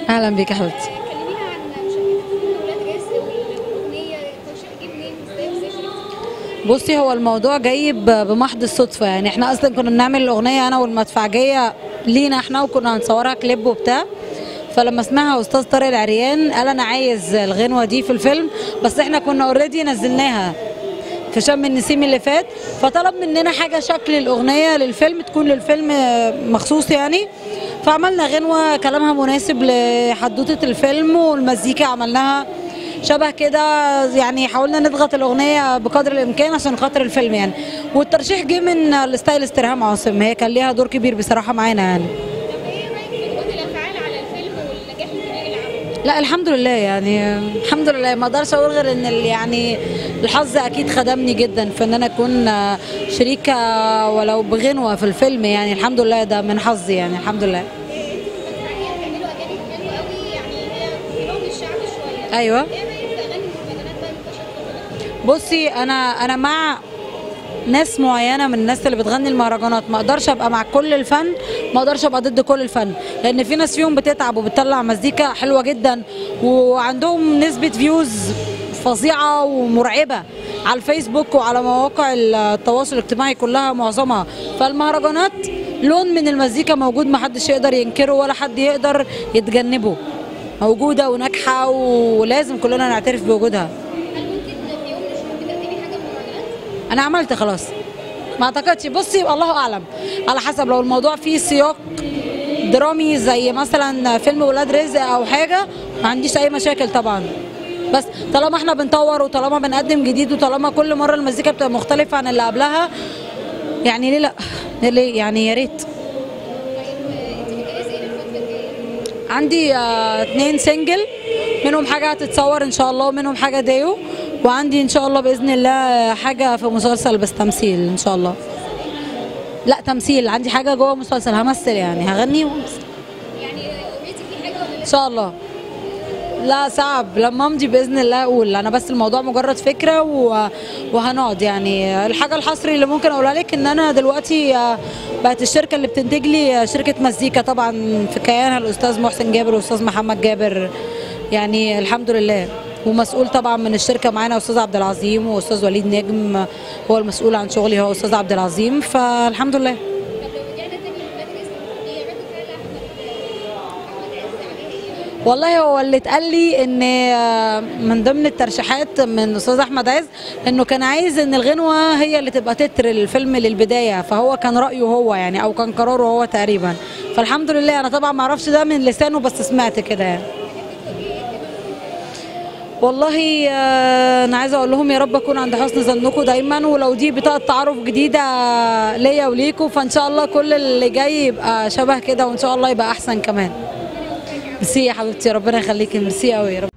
اهلا بيك يا حبيبتي كلمينا عن مشاركتك في فيلم ولاد رزق والاغنيه الترشيح جه منين ازاي ازاي شاركتي بصي هو الموضوع جاي ب- بمحض الصدفه يعني احنا اصلا كنا بنعمل الاغنيه انا والمدفعجيه لينا احنا وكنا هنصورها كليب وبتاع فلما سمعها استاذ طارق العريان قال انا عايز الغنوه دي في الفيلم بس احنا كنا اوريدي نزلناها في شم النسيم اللي فات فطلب مننا حاجه شكل الاغنيه للفيلم تكون للفيلم مخصوص يعني فعملنا غنوه كلامها مناسب لحدوته الفيلم والمزيكا عملناها شبه كده يعني حاولنا نضغط الاغنيه بقدر الامكان عشان خاطر الفيلم يعني والترشيح جه من الستايلست ريهام عاصم هي كان ليها دور كبير بصراحه معانا يعني طب ايه رايك في ردود الافعال على الفيلم والنجاح الكبير اللي عمله لا الحمد لله يعني الحمد لله ما اقدرش اقول غير ان ال- يعني الحظ اكيد خدمني جدا في ان انا اكون شريكه ولو بغنوه في الفيلم يعني الحمد لله ده من حظي يعني الحمد لله المدفعيه بتعملوا اغاني حلوه قوي يعني هي لون الشعب شويه ايوه ايه رايك في اغاني المهرجانات بقى المنتشره بصي انا انا مع ناس معينه من الناس اللي بتغني المهرجانات ما اقدرش ابقى مع كل الفن ما اقدرش ابقى ضد كل الفن لان في ناس فيهم بتتعب وبتطلع مزيكا حلوه جدا وعندهم نسبه فيوز فظيعه ومرعبه على الفيسبوك وعلى مواقع التواصل الاجتماعي كلها معظمها فالمهرجانات لون من المزيكا موجود ما حدش يقدر ينكره ولا حد يقدر يتجنبه موجوده وناجحه ولازم كلنا نعترف بوجودها هل ممكن في يوم من الشهور تقدمي حاجه في المهرجانات انا عملت خلاص ما اعتقدش بصي الله اعلم على حسب لو الموضوع فيه سياق درامي زي مثلا فيلم ولاد رزق او حاجه ما عنديش اي مشاكل طبعا بس طالما احنا بنطور وطالما بنقدم جديد وطالما كل مره المزيكا بتبقى مختلفه عن اللي قبلها يعني ليه لا ليه يعني يا ريت انت بتجهزي ايه للفتره الجايه عندي آه، اتنين سنجل منهم حاجة هتتصور ان شاء الله ومنهم حاجة ديو وعندي ان شاء الله بإذن الله حاجة في مسلسل بس تمثيل ان شاء الله لا تمثيل عندي حاجة جوه مسلسل همثل يعني هغني وامثل يعني اوريدي في حاجه ولا ان لسه شاء الله لا صعب لما امضي باذن الله اقول انا بس الموضوع مجرد فكره و... وهنقعد يعني الحاجه الحصري اللي ممكن اقولها لك ان انا دلوقتي آه، بقت الشركه اللي بتنتج لي آه، شركه مزيكا طبعا في كيانها الاستاذ محسن جابر والاستاذ محمد جابر يعني الحمد لله ومسؤول طبعا من الشركه معانا استاذ عبد العظيم واستاذ وليد نجم هو المسؤول عن شغلي هو استاذ عبد العظيم فالحمد لله طب لو رجعنا تاني لولاد رزق هي رد فعل احمد احمد عز عليها ايه والله هو اللي اتقال لي ان آه، من ضمن الترشيحات من استاذ احمد عز انه كان عايز ان الغنوه هي اللي تبقى تتر الفيلم للبدايه فهو كان رايه هو يعني او كان قراره هو تقريبا فالحمد لله انا طبعا ما اعرفش ده من لسانه بس سمعت كده يعني والله آه، انا عايزه اقول لهم يا رب اكون عند حسن ظنكم دايما ولو دي بطاقه تعارف جديده ليا وليكم فان شاء الله كل اللي جاي يبقى شبه كده وان شاء الله يبقى احسن كمان ميرسي يا حبيبتي ربنا يخليكي ميرسي قوي